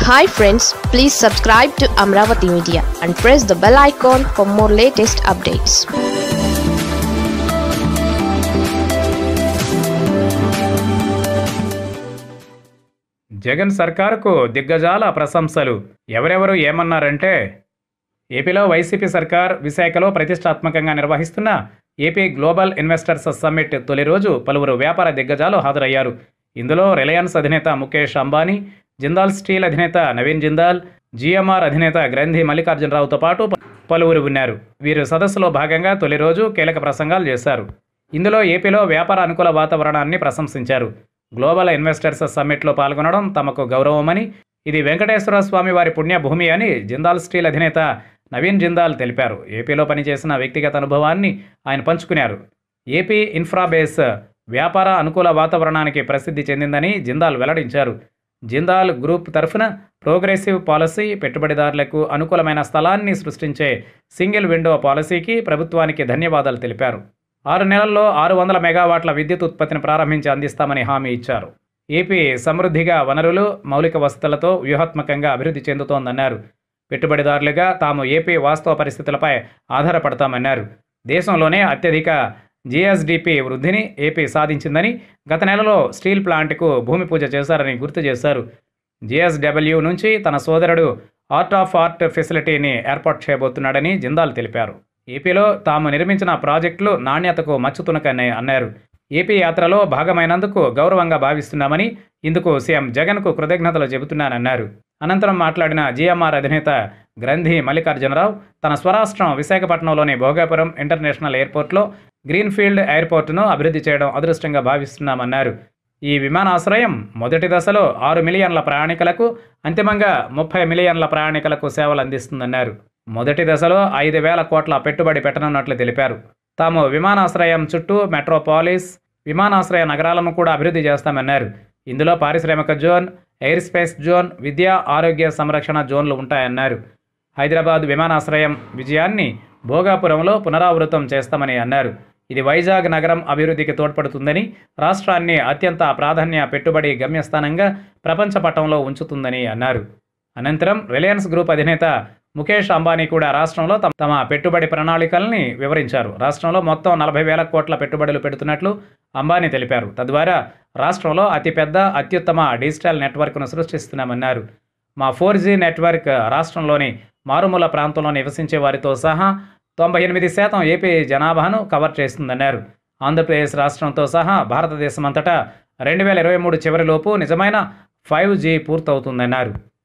hi friends please subscribe to Amaravati media and press the bell icon for more latest updates Jagan సర్కారుకు దిగ్గజాల ప్రశంసలు ఎవరెవరు ఏమన్నారంటే ఏపీలో వైసీపీ సర్కార్ విశాఖలో ప్రతిష్టాత్మకంగా నిర్వహిస్తున్న ఏపీ గ్లోబల్ ఇన్వెస్టర్స్ సమ్మిట్ తొలి రోజు పలువురు వ్యాపార దిగ్గజాలు హాజరయ్యారు ఇందులో రిలయన్స్ అధినేత ముఖేష్ అంబానీ జిందాల్ స్టీల్ అధినేత నవీన్ జిందాల్ జిఎంఆర్ అధినేత గ్రంథి మల్లికార్జునరావుతో పాటు ప- పలువురు ఉన్నారు వీరు సదస్సులో భాగంగా తొలి రోజు కీలక ప్రసంగాలు చేశారు ఇందులో ఏపీలో వ్యాపార అనుకూల వాతావరణాన్ని ప్రశంసించారు గ్లోబల్ ఇన్వెస్టర్స్ సమ్మిట్లో పాల్గొనడం తమకు గౌరవమని ఇది వెంకటేశ్వర స్వామి వారి పుణ్యభూమి అని జిందాల్ స్టీల్ అధినేత నవీన్ జిందాల్ తెలిపారు ఏపీలో పనిచేసిన వ్యక్తిగత అనుభవాన్ని ఆయన పంచుకున్నారు ఏపీ ఇన్ఫ్రాబేస్ వ్యాపార అనుకూల వాతావరణానికి ప్రసిద్ధి చెందిందని జిందాల్ వెల్లడించారు జిందాల్ గ్రూప్ తరఫున ప్రోగ్రెసివ్ పాలసీ పెట్టుబడిదారులకు అనుకూలమైన స్థలాన్ని సృష్టించే సింగిల్ విండో పాలసీకి ప్రభుత్వానికి ధన్యవాదాలు తెలిపారు ఆరు నెలల్లో ఆరు వందల మెగావాట్ల విద్యుత్ ఉత్పత్తిని ప్రారంభించి అందిస్తామని హామీ ఇచ్చారు ఏపీ సమృద్ధిగా వనరులు మౌలిక వసతులతో వ్యూహాత్మకంగా అభివృద్ధి చెందుతోందన్నారు పెట్టుబడిదారులుగా తాము ఏపీ వాస్తవ పరిస్థితులపై ఆధారపడతామన్నారు దేశంలోనే అత్యధిక జీఎస్డిపి వృద్ధిని ఏపీ సాధించిందని గత నెలలో స్టీల్ ప్లాంట్కు భూమి పూజ చేశారని గుర్తు చేశారు జిఎస్డబ్ల్యూ నుంచి తన సోదరుడు ఆర్ట్ ఆఫ్ ఆర్ట్ ఫెసిలిటీని ఏర్పాటు చేయబోతున్నాడని జిందాల్ తెలిపారు ఏపీలో తాము నిర్మించిన ప్రాజెక్టులు నాణ్యతకు మచ్చుతునకని అన్నారు ఏపీ యాత్రలో భాగమైనందుకు గౌరవంగా భావిస్తున్నామని ఇందుకు సీఎం జగన్కు కృతజ్ఞతలు చెబుతున్నానన్నారు అనంతరం మాట్లాడిన జీఎంఆర్ అధినేత గ్రంథి మల్లికార్జునరావు తన స్వరాష్ట్రం విశాఖపట్నంలోని భోగాపురం ఇంటర్నేషనల్ ఎయిర్పోర్ట్లో గ్రీన్ఫీల్డ్ ఎయిర్పోర్టును అభివృద్ధి చేయడం అదృష్టంగా భావిస్తున్నామన్నారు ఈ విమానాశ్రయం మొదటి దశలో ఆరు మిలియన్ల ప్రయాణికులకు అంతిమంగా ముప్పై మిలియన్ల ప్రయాణికులకు సేవలు అందిస్తుందన్నారు మొదటి దశలో ఐదు వేల కోట్ల పెట్టుబడి పెట్టనున్నట్లు తెలిపారు తాము విమానాశ్రయం చుట్టూ మెట్రోపాలిస్ విమానాశ్రయ నగరాలను కూడా అభివృద్ధి చేస్తామన్నారు ఇందులో పారిశ్రామిక జోన్ ఎయిర్ స్పేస్ జోన్ విద్యా ఆరోగ్య సంరక్షణ జోన్లు ఉంటాయన్నారు హైదరాబాద్ విమానాశ్రయం విజయాన్ని భోగాపురంలో పునరావృతం చేస్తామని అన్నారు ఇది వైజాగ్ నగరం అభివృద్ధికి తోడ్పడుతుందని రాష్ట్రాన్ని అత్యంత ప్రాధాన్య పెట్టుబడి గమ్యస్థానంగా ప్రపంచ పటంలో ఉంచుతుందని అన్నారు అనంతరం రిలయన్స్ గ్రూప్ అధినేత ముఖేష్ అంబానీ కూడా రాష్ట్రంలో తమ తమ పెట్టుబడి ప్రణాళికల్ని వివరించారు రాష్ట్రంలో మొత్తం నలభై వేల కోట్ల పెట్టుబడులు పెడుతున్నట్లు అంబానీ తెలిపారు తద్వారా రాష్ట్రంలో అతిపెద్ద అత్యుత్తమ డిజిటల్ నెట్వర్క్ను సృష్టిస్తున్నామన్నారు మా ఫోర్ జీ నెట్వర్క్ రాష్ట్రంలోని మారుమూల ప్రాంతంలో నివసించే వారితో సహా తొంభై ఎనిమిది శాతం ఏపీ జనాభాను కవర్ చేస్తుందన్నారు ఆంధ్రప్రదేశ్ రాష్ట్రంతో సహా భారతదేశమంతటా రెండు వేల ఇరవై మూడు చివరిలోపు నిజమైన ఫైవ్ జీ పూర్తవుతుందన్నారు